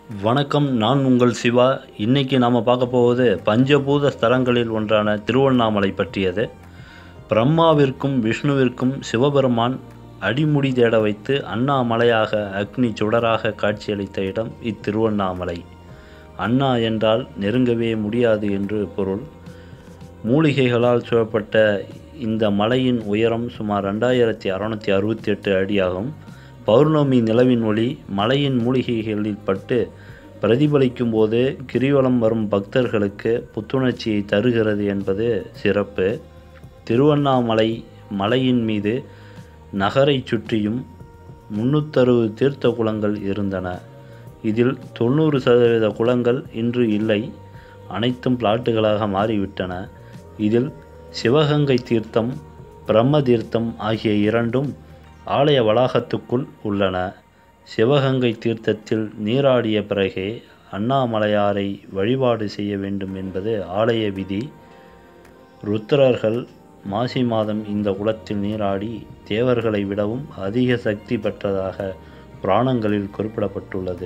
வணக்கம் நான் உங்கள் சிவா இன்னைக்கு நாம் பார்க்க போவது பஞ்சபூத ஸ்தலங்களில் ஒன்றான திருவண்ணாமலை பற்றியது பிரம்மாவிற்கும் விஷ்ணுவிற்கும் சிவபெருமான் அடிமுடி தேட வைத்து அண்ணாமலையாக அக்னி சுடராக காட்சியளித்த இடம் இத்திருவண்ணாமலை அண்ணா என்றால் நெருங்கவே முடியாது என்று பொருள் மூலிகைகளால் சூழப்பட்ட இந்த மலையின் உயரம் சுமார் ரெண்டாயிரத்தி அறநூற்றி அறுபத்தி எட்டு அடியாகும் பௌர்ணமி நிலவின் ஒளி மலையின் மூலிகைகளில் பட்டு பிரதிபலிக்கும் போது கிரிவலம் வரும் பக்தர்களுக்கு புத்துணர்ச்சியை தருகிறது என்பது சிறப்பு திருவண்ணாமலை மலையின் மீது நகரை சுற்றியும் முன்னூத்தறுபது தீர்த்த குளங்கள் இருந்தன இதில் தொண்ணூறு சதவீத குளங்கள் இன்று இல்லை அனைத்தும் பிளாட்டுகளாக மாறிவிட்டன இதில் சிவகங்கை தீர்த்தம் பிரம்ம தீர்த்தம் ஆகிய இரண்டும் ஆலய வளாகத்துக்குள் உள்ளன சிவகங்கை தீர்த்தத்தில் நீராடிய பிறகே அண்ணாமலையாரை வழிபாடு செய்ய வேண்டும் என்பது ஆலய விதி ருத்ரர்கள் மாசி மாதம் இந்த குளத்தில் நீராடி தேவர்களை விடவும் அதிக சக்தி பெற்றதாக புராணங்களில் குறிப்பிடப்பட்டுள்ளது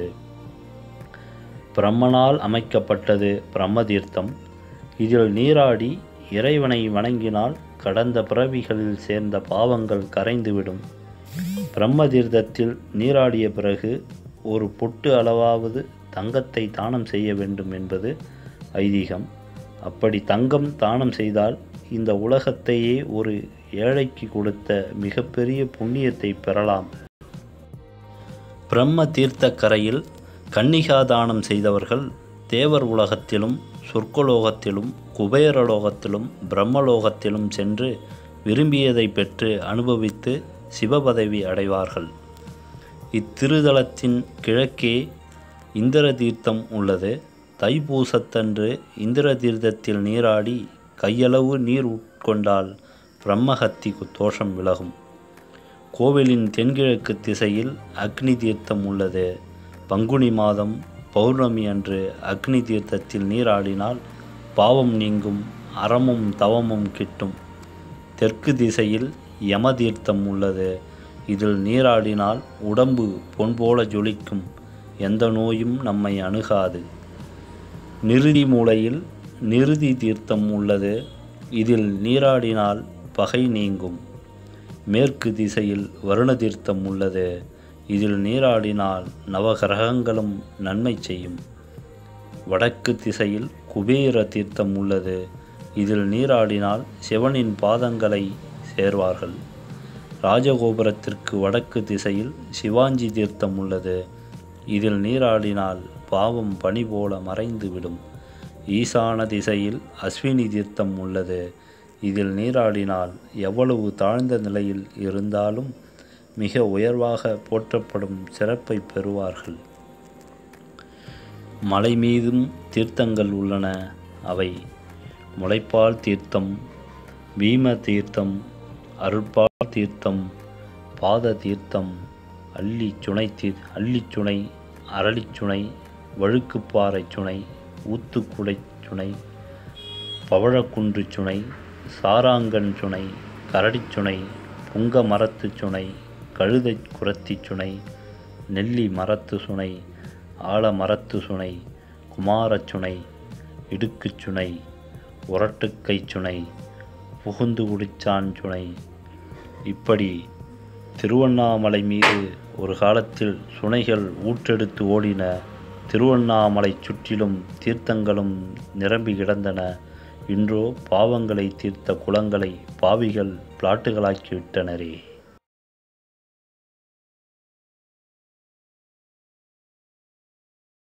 பிரம்மனால் அமைக்கப்பட்டது பிரம்ம தீர்த்தம் இதில் நீராடி இறைவனை வணங்கினால் கடந்த பிறவிகளில் சேர்ந்த பாவங்கள் கரைந்துவிடும் பிரம்ம தீர்த்தத்தில் நீராடிய பிறகு ஒரு பொட்டு அளவாவது தங்கத்தை தானம் செய்ய வேண்டும் என்பது ஐதீகம் அப்படி தங்கம் தானம் செய்தால் இந்த உலகத்தையே ஒரு ஏழைக்கு கொடுத்த மிகப்பெரிய புண்ணியத்தை பெறலாம் பிரம்ம தீர்த்த கரையில் கன்னிகா தானம் செய்தவர்கள் தேவர் உலகத்திலும் சொர்க்கலோகத்திலும் குபேரலோகத்திலும் பிரம்மலோகத்திலும் சென்று விரும்பியதை பெற்று அனுபவித்து சிவபதவி அடைவார்கள் இத்திருதலத்தின் கிழக்கே இந்திர தீர்த்தம் உள்ளது தைப்பூசத்தன்று இந்திர தீர்த்தத்தில் நீராடி கையளவு நீர் உட்கொண்டால் பிரம்மஹத்தி தோஷம் விலகும் கோவிலின் தென்கிழக்கு திசையில் அக்னி தீர்த்தம் உள்ளது பங்குனி மாதம் பௌர்ணமி அன்று அக்னி தீர்த்தத்தில் நீராடினால் பாவம் நீங்கும் அறமும் தவமும் கிட்டும் தெற்கு திசையில் யம தீர்த்தம் உள்ளது இதில் நீராடினால் உடம்பு பொன் போல ஜொலிக்கும் எந்த நோயும் நம்மை அணுகாது நிருதி மூலையில் நிருதி தீர்த்தம் உள்ளது இதில் நீராடினால் பகை நீங்கும் மேற்கு திசையில் வருண தீர்த்தம் உள்ளது இதில் நீராடினால் நவகிரகங்களும் நன்மை செய்யும் வடக்கு திசையில் குபேர தீர்த்தம் உள்ளது இதில் நீராடினால் சிவனின் பாதங்களை சேர்வார்கள் ராஜகோபுரத்திற்கு வடக்கு திசையில் சிவாஞ்சி தீர்த்தம் உள்ளது இதில் நீராடினால் பாவம் பனி போல மறைந்துவிடும் ஈசான திசையில் அஸ்வினி தீர்த்தம் உள்ளது இதில் நீராடினால் எவ்வளவு தாழ்ந்த நிலையில் இருந்தாலும் மிக உயர்வாக போற்றப்படும் சிறப்பை பெறுவார்கள் மலை மீதும் தீர்த்தங்கள் உள்ளன அவை முளைப்பால் தீர்த்தம் பீம தீர்த்தம் அருட்பால் தீர்த்தம் பாத தீர்த்தம் அள்ளி சுனை தீர் அள்ளிச்சுனை அரளிச்சுனை வழுக்குப்பாறை சுனை ஊத்துக்குடை சுனை பவழக்குன்று சுனை சாராங்கன் சுனை கரடிச்சுனை புங்க மரத்து சுனை கழுதை குரத்தி சுனை நெல்லி மரத்து சுனை ஆலமரத்து சுனை குமாரச் சுனை இடுக்குச் சுனை உரட்டுக்கை சுனை புகுந்து குடிச்சான் சுனை இப்படி திருவண்ணாமலை மீது ஒரு காலத்தில் சுனைகள் ஊற்றெடுத்து ஓடின திருவண்ணாமலை சுற்றிலும் தீர்த்தங்களும் நிரம்பி கிடந்தன இன்றோ பாவங்களை தீர்த்த குளங்களை பாவிகள் பிளாட்டுகளாக்கி விட்டனரே